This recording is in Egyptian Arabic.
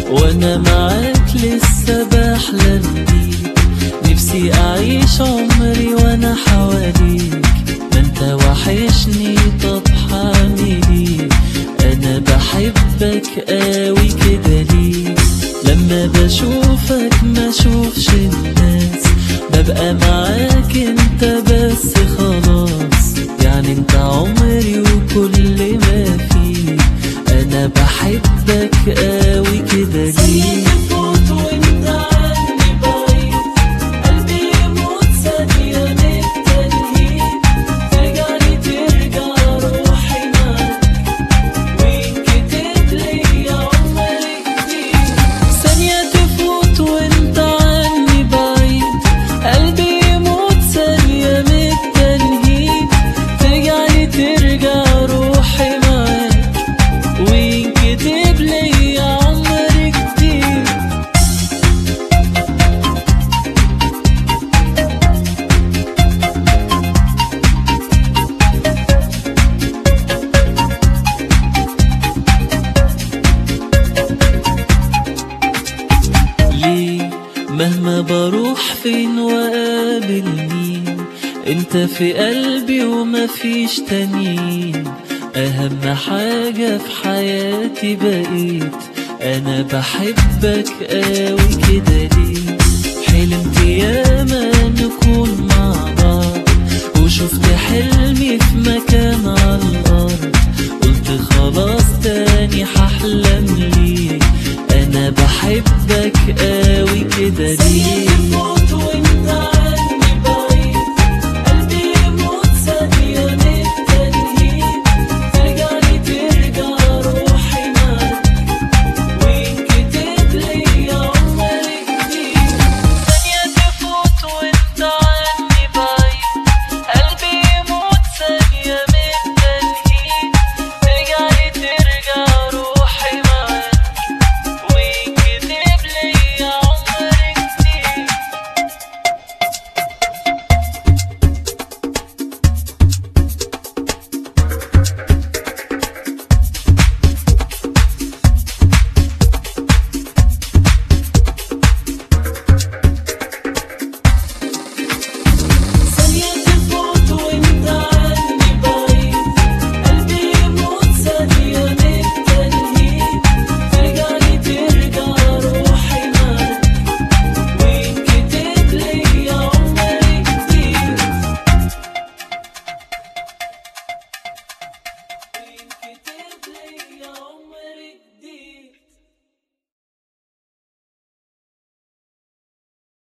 وانا معاك لسه بحلم بيك نفسي اعيش عمري وانا حواليك ما انت وحشني طب حعمل ايه انا بحبك قوي كده ليه لما بشوفك ما اشوفش الناس ببقى معاك انت بس خلاص يعني انت عمري وكل ما فيه انا بحبك قوي كده ليه تفوت وانت عني بعيد قلبي يموت ثانية من التنهيد ترجعلي ترجع روحي معاك وينكتب لي عمري جديد ثانية تفوت وانت عني بعيد قلبي يموت ثانية من التنهيد ترجعلي ترجع روحي معاك وينكتب لي عمري جديد ليه مهما بروح فين وقابل مين انت في قلبي ومفيش تانيين اهم حاجة في حياتي بقيت انا بحبك قوي كده ليه حلمت ياما نكون مع بعض وشفت حلمي في مكان على الارض قلت خلاص تاني هحلم ليك انا بحبك قوي كده ليه